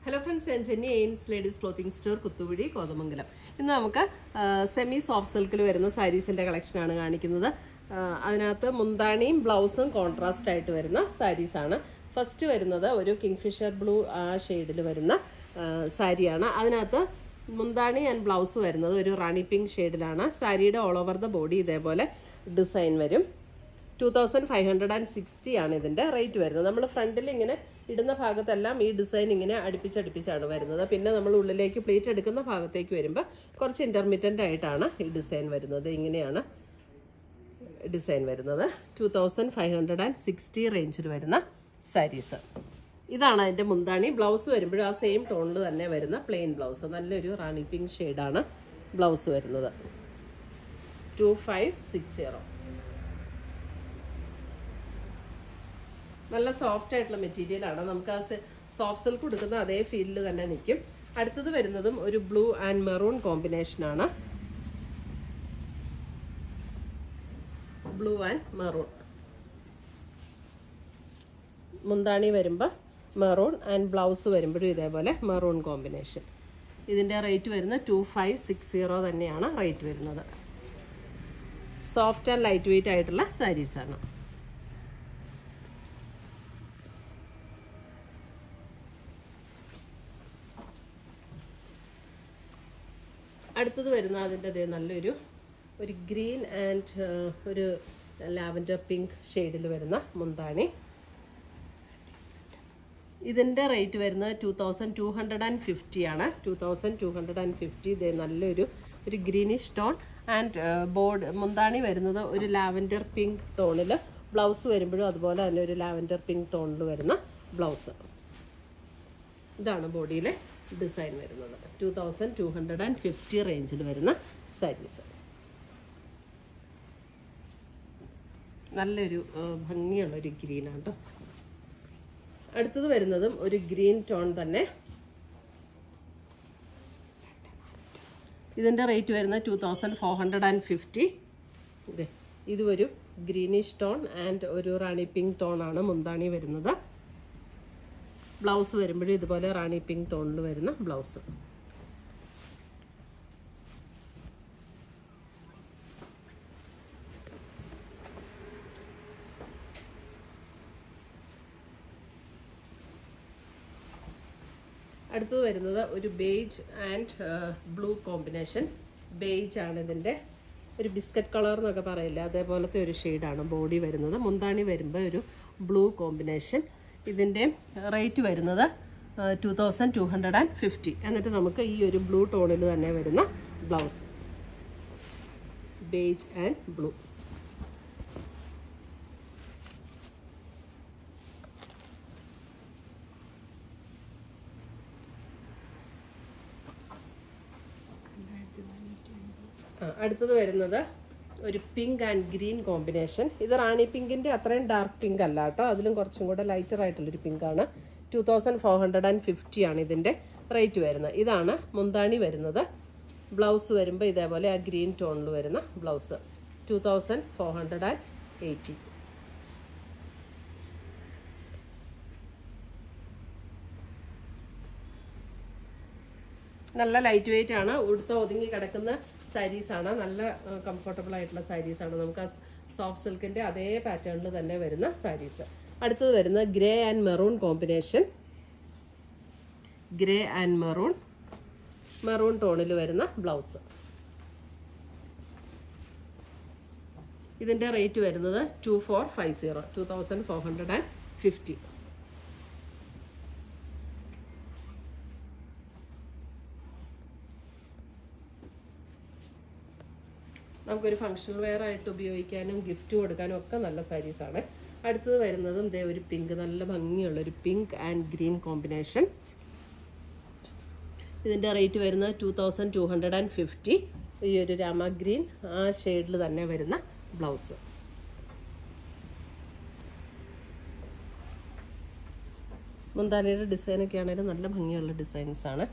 hello friends ഞാൻ ജെന്നി എയിൻസ് ladies clothing store Kuthukuzhi Kothamangalam ഇന്ന് നമുക്ക് സെമി സോഫ്റ്റ് സിൽക്കിൽ വരുന്ന സാരീസിന്റെ കളക്ഷനാണ് കാണിക്കുന്നത് ആ, അതിനകത്ത് മുന്താണിയും ബ്ലൗസും കോൺട്രാസ്റ്റ് ആയിട്ട് വരുന്ന സാരീസാണ് ഫസ്റ്റ് വരുന്നത് ഒരു കിങ്ഫിഷർ ബ്ലൂ ആ ഷെയ്ഡിൽ വരുന്ന ആ, സാരിയാണ് അതിനകത്ത് മുന്താണി ആൻഡ് ബ്ലൗസ് വരുന്നത് ഒരു റാണി പിങ്ക് ഷെയ്ഡിലാണ് സാരിയുടെ ഓൾ ഓവർ ദ ബോഡി ഇതേപോലെ ഡിസൈൻ വരും two thousand five hundred and sixty ആണ് ഇതിൻ്റെ റേറ്റ് വരുന്നത് നമ്മൾ ഫ്രണ്ടിൽ ഇങ്ങനെ ഇടുന്ന ഭാഗത്തെല്ലാം ഈ ഡിസൈൻ ഇങ്ങനെ അടുപ്പിച്ചടുപ്പിച്ചാണ് വരുന്നത് പിന്നെ നമ്മൾ ഉള്ളിലേക്ക് പ്ലേറ്റ് എടുക്കുന്ന ഭാഗത്തേക്ക് വരുമ്പോൾ കുറച്ച് ഇൻ്റർമീഡിയൻ്റ് ആയിട്ടാണ് ഈ ഡിസൈൻ വരുന്നത് ഇങ്ങനെയാണ് ഡിസൈൻ വരുന്നത് two thousand five hundred and sixty റേഞ്ചിൽ വരുന്ന സാരീസ് ഇതാണ് അതിൻ്റെ മുന്താണി ബ്ലൗസ് വരുമ്പോഴും ആ സെയിം ടോണിൽ തന്നെ വരുന്ന പ്ലെയിൻ ബ്ലൗസ് നല്ലൊരു റാണി പിങ്ക് ഷെയ്ഡാണ് ബ്ലൗസ് വരുന്നത് ടു ഫൈവ് സിക്സ് സീറോ നല്ല സോഫ്റ്റ് ആയിട്ടുള്ള മെറ്റീരിയൽ ആണ് നമുക്ക് ആ സോഫ്റ്റ് സിൽക്ക് കൊടുക്കുന്ന അതേ ഫീലിൽ തന്നെ നിൽക്കും അടുത്തത് വരുന്നതും ഒരു ബ്ലൂ ആൻഡ് മെറൂൺ കോമ്പിനേഷൻ ആണ് ബ്ലൂ ആൻഡ് മെറൂൺ മുന്താണി വരുമ്പോൾ മെറൂൺ ആൻഡ് ബ്ലൗസ് വരുമ്പോഴും ഇതേപോലെ മെറൂൺ കോമ്പിനേഷൻ ഇതിൻ്റെ റേറ്റ് വരുന്നത് ടു ഫൈവ് സിക്സ് സീറോ തന്നെയാണ് റേറ്റ് വരുന്നത് സോഫ്റ്റ് ആൻഡ് ലൈറ്റ് വെയിറ്റ് ആയിട്ടുള്ള സാരീസാണ് അടുത്തത് വരുന്ന അതിൻ്റെ അതേ നല്ലൊരു ഒരു ഗ്രീൻ ആൻഡ് ഒരു ലാവൻഡർ പിങ്ക് ഷെയ്ഡിൽ വരുന്ന മുന്താണി ഇതിൻ്റെ റേറ്റ് വരുന്നത് two thousand two hundred and fifty ആണ് two thousand two hundred and fifty ഇതേ നല്ലൊരു ഒരു ഗ്രീനിഷ് ടോൺ ആൻഡ് ബോർഡ് മുന്താണി വരുന്നത് ഒരു ലാവൻഡർ പിങ്ക് ടോണിൽ ബ്ലൗസ് വരുമ്പോഴും അതുപോലെ തന്നെ ഒരു ലാവൻഡർ പിങ്ക് ടോണിൽ വരുന്ന ബ്ലൗസ് ഇതാണ് ബോഡിയിലെ ഡിസൈൻ വരുന്നത് two thousand two hundred and fifty റേഞ്ചിൽ വരുന്ന സാരീസ് നല്ലൊരു ആ, ഭംഗിയുള്ള ഒരു ഗ്രീനാണ് കേട്ടോ അടുത്തത് വരുന്നതും ഒരു ഗ്രീൻ ടോൺ തന്നെ ഇതിൻ്റെ റേറ്റ് വരുന്നത് two thousand four hundred and fifty ഇതേ ഇത് ഒരു ഗ്രീനിഷ് ടോൺ ആൻഡ് ഒരു റാണി പിങ്ക് ടോൺ ആണ് മുന്താണി വരുന്നത് ബ്ലൗസ് വരുമ്പോഴും ഇതുപോലെ റാണി പിങ്ക് ടോണിൽ വരുന്ന ബ്ലൗസ് അടുത്തത് വരുന്നത് ഒരു beige and blue combination beige ആണ് ഇതിൻ്റെ ഒരു ബിസ്ക്കറ്റ് കളർ എന്നൊക്കെ പറയില്ല അതേപോലത്തെ ഒരു ഷെയ്ഡാണ് ബോഡി വരുന്നത് മുന്താണി വരുമ്പോൾ ഒരു ബ്ലൂ കോമ്പിനേഷൻ ഇതിൻ്റെ റേറ്റ് വരുന്നത് two thousand two hundred and fifty എന്നിട്ട് നമുക്ക് ഈ ഒരു ബ്ലൂ ടോണിൽ തന്നെ വരുന്ന ബ്ലൗസ് ബേജ് ആൻഡ് ബ്ലൂ ആ, അടുത്തത് വരുന്നത് ഒരു പിങ്ക് ആൻഡ് ഗ്രീൻ കോമ്പിനേഷൻ ഇത് റാണി പിങ്കിൻ്റെ അത്രയും ഡാർക്ക് പിങ്ക് അല്ല കേട്ടോ അതിലും കുറച്ചും കൂടെ ലൈറ്റർ ആയിട്ടുള്ളൊരു പിങ്കാണ് two thousand four hundred and fifty ആണ് ഇതിൻ്റെ റേറ്റ് വരുന്നത് ഇതാണ് മുന്താണി വരുന്നത് ബ്ലൗസ് വരുമ്പോൾ ഇതേപോലെ ആ ഗ്രീൻ ടോണിൽ വരുന്ന blouse two thousand four hundred and eighty നല്ല ലൈറ്റ് വെയിറ്റ് ആണ് ഉടുത്ത ഒതുങ്ങി കിടക്കുന്ന സാരീസ് ആണ് നല്ല കംഫർട്ടബിൾ ആയിട്ടുള്ള സാരീസ് ആണ് നമുക്ക് ആ സോഫ്റ്റ് സിൽക്കിന്റെ അതേ പാറ്റേണിൽ തന്നെ വരുന്ന സാരീസ് അടുത്തത് വരുന്ന grey and maroon combination grey and maroon maroon ടോണിൽ വരുന്ന ബ്ലൗസ് ഇതിന്റെ റേറ്റ് വരുന്നത് two four five zero two thousand four hundred and fifty നമുക്കൊരു ഫങ്ഷണൽ വെയർ ആയിട്ട് ഉപയോഗിക്കാനും ഗിഫ്റ്റ് കൊടുക്കാനും ഒക്കെ നല്ല സാരീസാണ് അടുത്തത് വരുന്നതും ദേ ഒരു പിങ്ക് നല്ല ഭംഗിയുള്ള ഒരു പിങ്ക് ആൻഡ് ഗ്രീൻ കോമ്പിനേഷൻ ഇതിൻ്റെ റേറ്റ് വരുന്നത് two thousand two hundred and fifty ഈ ഒരു രാമ ഗ്രീൻ ആ ഷെയ്ഡിൽ തന്നെ വരുന്ന ബ്ലൗസ് മുന്താനിയുടെ ഡിസൈനൊക്കെ ആണെങ്കിലും നല്ല ഭംഗിയുള്ള ഡിസൈൻസ് ആണ്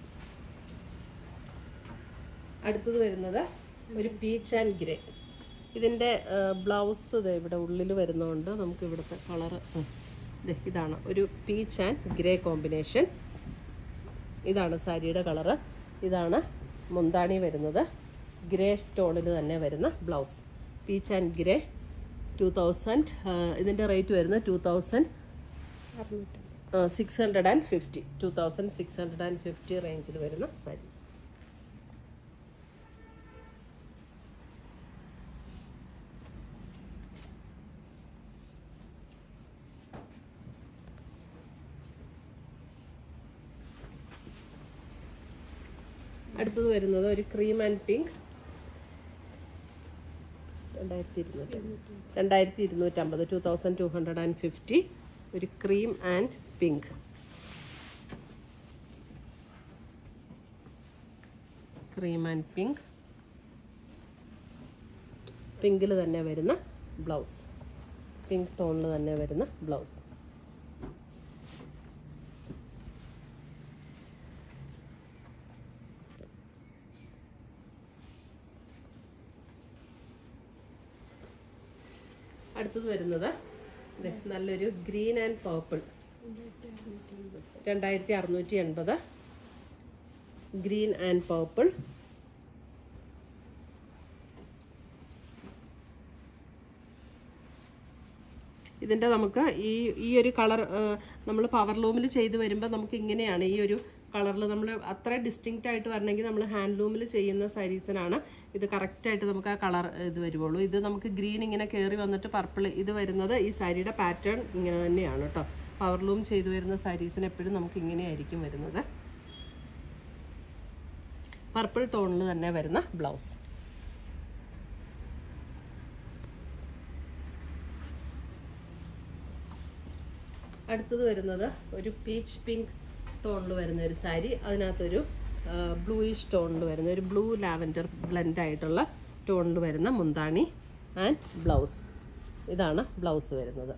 അടുത്തത് വരുന്നത് ഒരു പീച്ച് ആൻഡ് ഗ്രേ ഇതിൻ്റെ ബ്ലൗസ് ഇത് ഇവിടെ ഉള്ളിൽ വരുന്നതുകൊണ്ട് നമുക്ക് ഇവിടുത്തെ കളറ് ഇതാണ് ഒരു പീച്ച് ആൻഡ് ഗ്രേ കോമ്പിനേഷൻ ഇതാണ് സാരിയുടെ കളറ് ഇതാണ് മുന്താണി വരുന്നത് ഗ്രേ ടോണിൽ തന്നെ വരുന്ന blouse peach and grey two thousand ഇതിൻ്റെ റേറ്റ് വരുന്നത് two thousand six hundred and fifty two thousand six hundred and fifty റേഞ്ചിൽ വരുന്ന സാരീസ് അടുത്തത് വരുന്നത് ഒരു ക്രീം ആൻഡ് പിങ്ക് രണ്ടായിരത്തി ഇരുന്നൂറ്റി രണ്ടായിരത്തി ഇരുന്നൂറ്റമ്പത് two thousand two hundred and fifty ഒരു cream and pink cream and pink പിങ്കിൽ തന്നെ വരുന്ന ബ്ലൗസ് പിങ്ക് ടോണിൽ തന്നെ വരുന്ന ബ്ലൗസ് അടുത്തത് വരുന്നത് ദേ നല്ലൊരു ഗ്രീൻ ആൻഡ് പേർപ്പിൾ രണ്ടായിരത്തി അറുന്നൂറ്റി എൺപത് ഗ്രീൻ ആൻഡ് പേർപ്പിൾ ഇതിൻ്റെ നമുക്ക് ഈ ഈ ഒരു കളർ നമ്മൾ പവർ ലൂമിൽ ചെയ്ത് വരുമ്പോൾ നമുക്ക് ഇങ്ങനെയാണ് ഈ ഒരു കളറിൽ നമ്മൾ അത്ര ഡിസ്റ്റിങ്ക്റ്റ് ആയിട്ട് വരണമെങ്കിൽ നമ്മൾ ഹാൻഡ്ലൂമിൽ ചെയ്യുന്ന സാരീസിനാണ് ഇത് കറക്റ്റായിട്ട് നമുക്ക് ആ കളർ ഇത് വരുവുള്ളൂ ഇത് നമുക്ക് ഗ്രീൻ ഇങ്ങനെ കയറി വന്നിട്ട് പർപ്പിൾ ഇത് വരുന്നത് ഈ സാരിയുടെ പാറ്റേൺ ഇങ്ങനെ തന്നെയാണ് കേട്ടോ പവർ ലൂം ചെയ്തു വരുന്ന സാരീസിന് എപ്പോഴും നമുക്ക് ഇങ്ങനെയായിരിക്കും വരുന്നത് പർപ്പിൾ ടോണിൽ തന്നെ വരുന്ന ബ്ലൗസ് അടുത്തത് വരുന്നത് ഒരു പീച്ച് പിങ്ക് ടോണിൽ വരുന്ന ഒരു സാരി അതിനകത്തൊരു ബ്ലൂയിഷ് ടോണിൽ വരുന്ന ഒരു ബ്ലൂ ലാവൻഡർ ബ്ലെൻഡ് ആയിട്ടുള്ള ടോണിൽ വരുന്ന മുന്താണി ആൻഡ് ബ്ലൗസ് ഇതാണ് ബ്ലൗസ് വരുന്നത്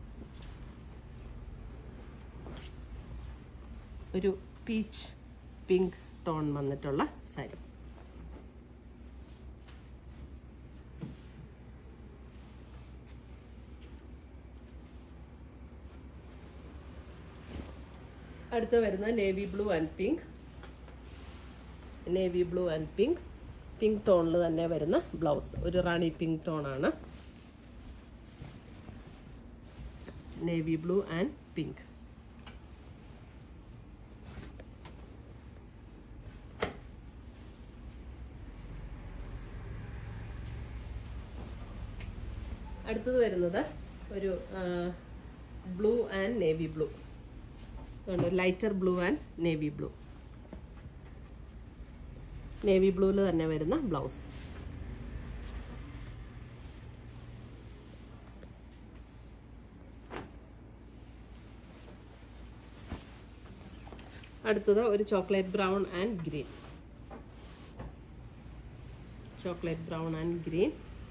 ഒരു പീച്ച് പിങ്ക് ടോൺ വന്നിട്ടുള്ള സാരി അടുത്ത് വരുന്നത് navy blue and pink navy blue and pink pink ടോണിൽ തന്നെ വരുന്ന ബ്ലൗസ് ഒരു റാണി പിങ്ക് ടോണാണ് നേവി ബ്ലൂ ആൻഡ് പിങ്ക് അടുത്തത് വരുന്നത് ഒരു blue and navy blue lighter blue and navy blue navy ബ്ലൂവിൽ തന്നെ വരുന്ന ബ്ലൗസ് അടുത്തത് ഒരു chocolate brown and green chocolate brown and green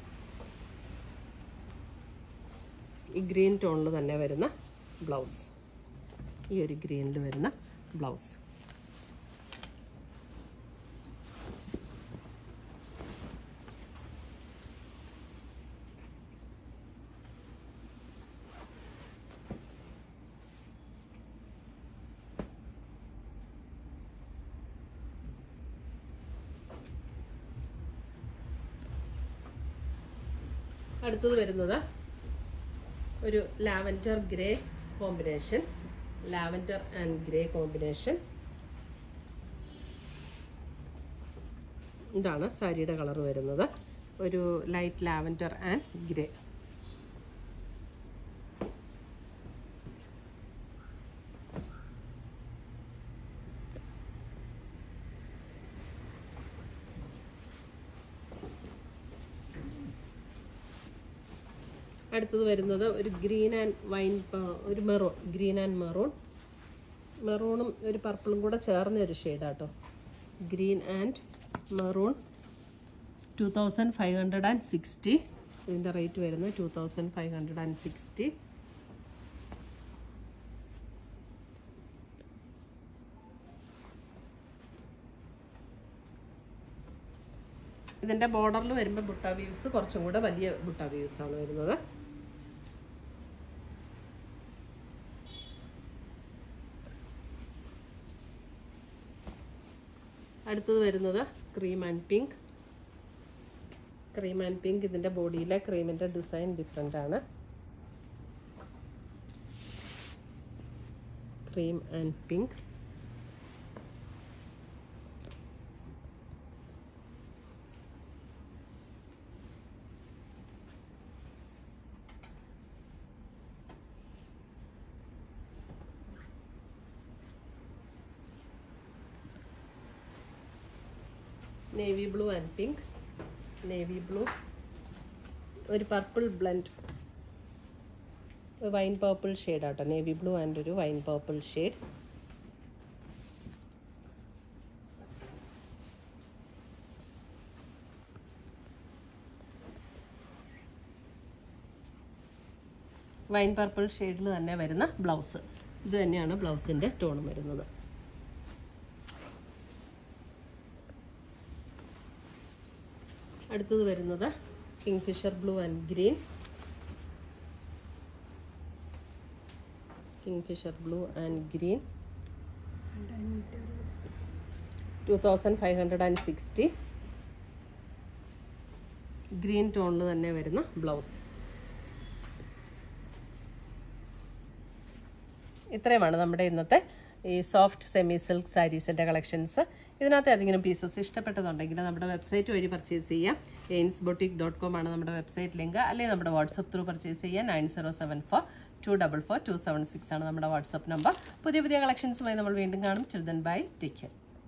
ഈ ഗ്രീൻ ടോണിൽ തന്നെ വരുന്ന ബ്ലൗസ് ഈ ഒരു ഗ്രീനിൽ വരുന്ന ബ്ലൗസ് അടുത്തത് വരുന്നത് ഒരു lavender grey combination lavender and grey combination ഇതാണ് സാരിയുടെ കളർ വരുന്നത് ഒരു ലൈറ്റ് ലാവൻഡർ ആൻഡ് ഗ്രേ അടുത്തത് വരുന്നത് ഒരു ഗ്രീൻ ആൻഡ് വൈൻ ഒരു മെറൂൺ ഗ്രീൻ ആൻഡ് മെറൂൺ മെറൂണും ഒരു പർപ്പിളും കൂടെ ചേർന്ന ഒരു ഷെയ്ഡാട്ടോ green and maroon two thousand five hundred and sixty ഇതിൻ്റെ റേറ്റ് വരുന്നത് two thousand five hundred and sixty ഇതിൻ്റെ ബോർഡറിൽ വരുമ്പോൾ ബുട്ട വ്യൂസ് കുറച്ചും കൂടെ വലിയ ബുട്ട വ്യൂസ് ആണ് വരുന്നത് അടുത്തത് വരുന്നത് cream and pink cream and pink ഇതിൻ്റെ ബോഡിയിലെ ക്രീമിൻ്റെ ഡിസൈൻ ഡിഫറെൻ്റ് ആണ് cream and pink navy blue and pink navy blue ഒരു purple blend wine purple shade ആട്ടോ നേവി ബ്ലൂ ആൻഡ് ഒരു wine purple shade wine purple ഷെയ്ഡിൽ തന്നെ വരുന്ന ബ്ലൗസ് ഇത് തന്നെയാണ് ബ്ലൗസിൻ്റെ ടോൺ വരുന്നത് അടുത്തത് വരുന്നത് kingfisher blue and green kingfisher blue and green two thousand five hundred and sixty green ടോണിൽ തന്നെ വരുന്ന ബ്ലൗസ് ഇത്രയുമാണ് നമ്മുടെ ഇന്നത്തെ ഈ സോഫ്റ്റ് സെമി സിൽക്ക് സാരീസിൻ്റെ കളക്ഷൻസ് ഇതിനകത്ത് ഏതെങ്കിലും പീസസ് ഇഷ്ടപ്പെട്ടതുണ്ടെങ്കിൽ നമ്മുടെ വെബ്സൈറ്റ് വഴി പർച്ചേസ് ചെയ്യാം എയിൻസ് ബൊട്ടിക് ഡോട്ട് കോം ആണ് നമ്മുടെ വെബ്സൈറ്റ് ലിങ്ക് അല്ലെങ്കിൽ നമ്മുടെ വാട്സപ്പ് ത്രൂ പർച്ചേസ് ചെയ്യാം nine zero seven four two double four two seven six ആണ് നമ്മുടെ വാട്സപ്പ് നമ്പർ പുതിയ പുതിയ കളക്ഷൻസുമായി നമ്മൾ വീണ്ടും കാണും ചിൽഡ്രൻ ബൈ ടേക്ക് കെയർ